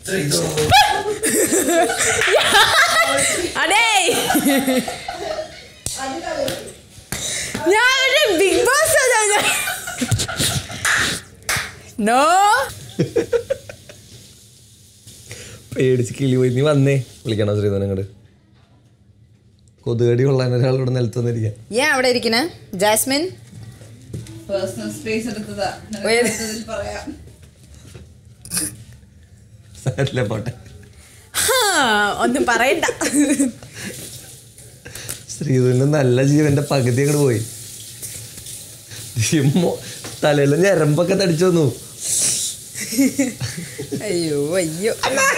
അടേ ഞാൻ ഒരു big boss no പേടിച്ച് കിളി പോയി നീ വന്നേ വിളിക്കണോ ശ്രീധരൻ അങ്ങോട്ട് കൊതുകടി കൊള്ളാൻ ഒരാളിവിടെ നിലത്ത് വന്നിരിക്കാൻ ഞാൻ അവിടെ ഇരിക്കണേ ജാസ്മിൻ പേഴ്സണൽ സ്പേസ് എടുത്തതാ ഏത്? ഇതിൽ പറയാം സാരില്ല പോട്ടെ ഹാ, ഒന്നും പറയണ്ട ശ്രീധരൻ്റെ നല്ല ജീവന്റെ പകുതി അങ്ങോട്ട് പോയി ജിമ്മോ തലയിൽ ഞരമ്പൊക്കെ തടിച്ചു വന്നു അയ്യോ അയ്യോ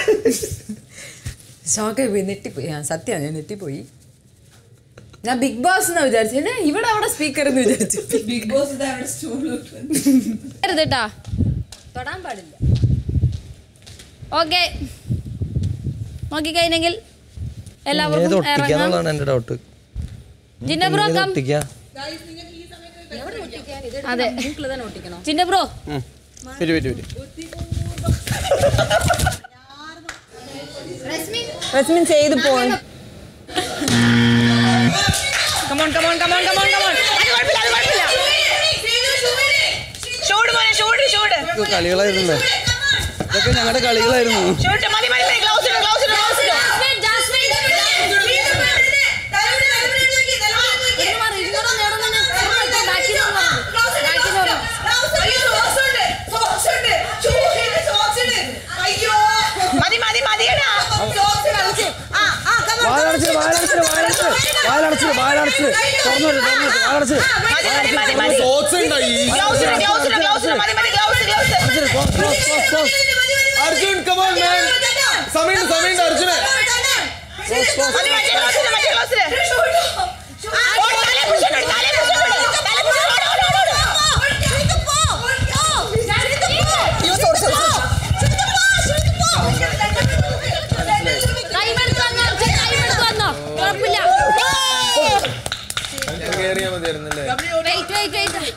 ഷോക്കെ പോയി നെട്ടിപ്പോയി ആ സത്യം ഞാൻ നെട്ടിപ്പോയി ഞാൻ ബിഗ് ബോസ് എന്ന് വിചാരിച്ചു ഇവിടെ അവിടെ സ്പീക്കർ എന്ന് വിചാരിച്ചു ബിഗ് ബോസ് ഇത് അവിടെ സ്റ്റൂൾ കേട്ടാ തൊടാൻ പാടില്ല ഓക്കെ നോക്കിക്കഴിഞ്ഞെങ്കിൽ എല്ലാവർക്കും ഇറങ്ങാം ഒട്ടിക്കാന്നുള്ളതാണ് എന്റെ ഡൗട്ട് ജിന്ന ബ്രോ കം ഒട്ടിക്കാ അതെ ജിന്ന ബ്രോ വരൂ വരൂ വരൂ റസ്മിൻ ചെയ്തു പോയി come on come on come on come on come on shoot മോനെ ഷൂട്ട് ഷൂട്ട് ഇത് കളികളായിരുന്നല്ലേ ഇതൊക്കെ ഞങ്ങളുടെ കളികളായിരുന്നു ഷൂട്ട് മതി മതി മതി ഗ്ലൗസ് ഇട് ഗ്ലൗസ് ഇട് ഗ്ലൗസ് ഇട് മതി മതി മതിയടാ ആ ആ come on. വാലടച്ച് വാലടച്ച് വാലടച്ച് വാലടച്ച് വാലടച്ച് തുറന്നു വരും, തുറന്നു വരും, വാലടച്ച് മതി മതി മതി മതി സോക്സ് ഉണ്ടായി ഗ്ലൗസ് ഇട് ഗ്ലൗസ് ഇട് ഗ്ലൗസ് ഇട് മതി മതി gloves gloves Arjun come on man സമയമുണ്ട് സമയമുണ്ട് അർജുനെ മതി മതി ഗ്ലൗസ് ഇട് മതി ഗ്ലൗസ് ഇട് ആ, ഓട്, തലേ പിടിച്ചോണ്ട് ഓട്, തലേ പിടിച്ചോണ്ട് ഓട്, തലേ പിടിച്ചോണ്ട് ഓട്, ഓട്, ഓട്, ഓട്. അയ്യോ, sorry, sorry, sorry. കൈമെടുത്ത് വന്നോ അർജുൻ, കൈമെടുത്ത് വന്നോ കുഴപ്പമില്ല കയറിയാ മതിയായിരുന്നല്ലേ വെയിറ്റ് വെയിറ്റ് വെയിറ്റ്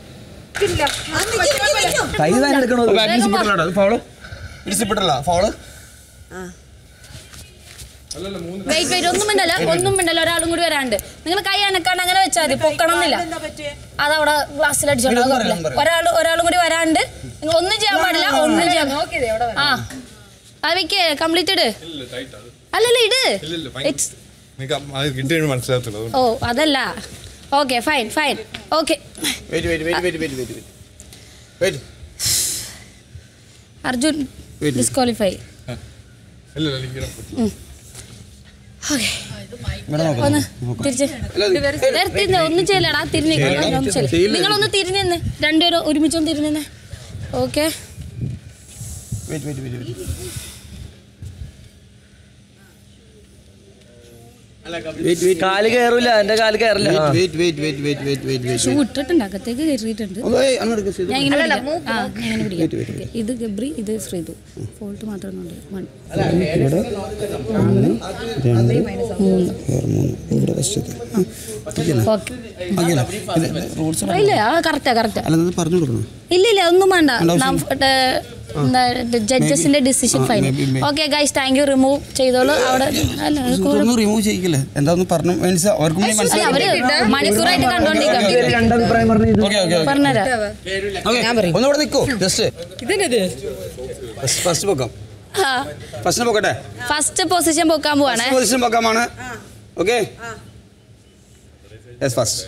കൈ തന്നെ എടുക്കണോ ഫൗള് ഇടിച്ചിട്ടില്ല ഫൗള് വെയിറ്റ് വെയിറ്റ് ഒന്നും മിണ്ടല്ല ഒന്നും മിണ്ടല്ല ഒരാളും കൂടി വരാണ്ട് നിങ്ങൾ കൈ അനക്കാണ്ട് അങ്ങനെ വെച്ചാൽ മതി പൊക്കണമെന്നില്ല അതവിടെ ഗ്ലാസ്സിൽ അടിച്ചോളൂ അത് കുഴപ്പമില്ല ഒരാൾ ഒരാളും കൂടി വരാണ്ട് നിങ്ങൾ ഒന്നും ചെയ്യാൻ പാടില്ല ഒന്നും ചെയ്യാൻ ആ അത് വെക്ക് കംപ്ലീറ്റ് ഇട് അല്ലല്ല ഇട് It's- കിട്ടിയാണ് മനസ്സിലാകത്തുള്ളൂ ഓ അതല്ല okay fine fine okay wait wait wait wait wait wait wait Arjun disqualify ഇല്ല എനിക്ക് ഒന്ന് തിരിച്ച് നേരെ തിരിഞ്ഞ് ഒന്നും ചെയ്യലടാ തിരിഞ്ഞ് ഒന്നും ചെയ്യില്ല നിങ്ങളൊന്ന് തിരിഞ്ഞ് നിന്ന് രണ്ടുപേരും ഒരുമിച്ചൊന്ന് തിരിഞ്ഞ് നിന്ന് okay wait wait wait wait wait wait കാല് കയറൂല എന്റെ കാല് കയറില്ല ആ. Wait wait wait wait wait wait shoe ഇട്ടിട്ടുണ്ട് അകത്തേക്ക് കയറിയിട്ടുണ്ട് ഒന്ന് ഏയ് അങ്ങോട്ട് എടുക്ക് ചെയ്തു. ഞാൻ ഇങ്ങനെ പിടിക്കാം. ആ ഞാൻ ഇങ്ങനെ പിടിക്കാം ഇത് ഗബ്രി ഇത് ശ്രീതു ഫോൾട്ട് മാത്രം കൊണ്ട് വൺ വേറെ മൂന്ന് ഇവിടെ ഫസ്റ്റ് ഓക്കെ ഇല്ല ആ കറക്റ്റാ കറക്റ്റാ അല്ല അത് പറഞ്ഞു കൊടുക്കണം ഇല്ല ഇല്ല ഒന്നും വേണ്ട ജഡ്ജസിന്റെ decision fine okay guys thank you remove ചെയ്തോളൂ അവിടെ അല്ല അത് കൂടെ- ഇതൊന്നും റിമൂവ് ചെയ്യിക്കില്ലേ എന്താന്ന് പറഞ്ഞു മനസ്സിലാ അവർക്കും കൂടി അല്ല മനസ്സിലായി അവര് മണിക്കൂറായിട്ട് കണ്ടോണ്ടിരിക്കാം ഓക്കെ ഓക്കെ പറഞ്ഞുതരാം ഓക്കെ ഒന്നുകൂടെ നിൽക്കൂ ജസ്റ്റ് ഫസ്റ്റ് പൊക്കാം ഫസ്റ്റ് പൊക്കട്ടെ ഫസ്റ്റ് പൊസിഷൻ പൊക്കാൻ പോവാണേ പൊസിഷൻ പൊക്കാമാണ് okay yes first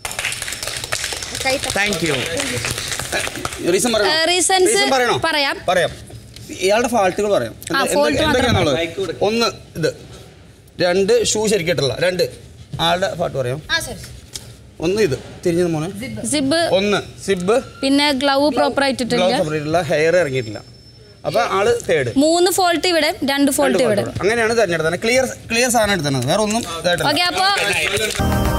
thank you reason പറയണോ റീസൺസ് Reason പറയണോ പറയാം പറയാം ഇയാളുടെ ഫാൾട്ടുകൾ പറയാം ആ, എന്ത്- fault എന്തൊക്കെ- എന്തൊക്കെയാണെന്നുള്ളത് ഒന്ന് ഇത് രണ്ട് ഷൂ ശരിക്കിട്ടില്ല രണ്ട് ആളുടെ പാട്ട് പറയാം ഒന്ന് ഇത് തിരിഞ്ഞത് മോനെ സിബ് ഒന്ന് സിബ് പിന്നെ ഗ്ലൗ പ്രോപ്പർ ആയിട്ടിട്ടില്ല ഗ്ലൗസ് ഹെയർ ഇറങ്ങിയിട്ടില്ല അപ്പൊ ആള് തേർഡ് മൂന്ന് ഫോൾട്ട് ഇവിടെ രണ്ട് ഫോൾട്ട് ഇവിടെ അങ്ങനെയാണ് തെരഞ്ഞെടുത്തത് ക്ലിയർ ക്ലിയർ സാധനം എടുത്തത് വേറെ ഒന്നും ഇതായിട്ടില്ല ഓക്കെ അപ്പോ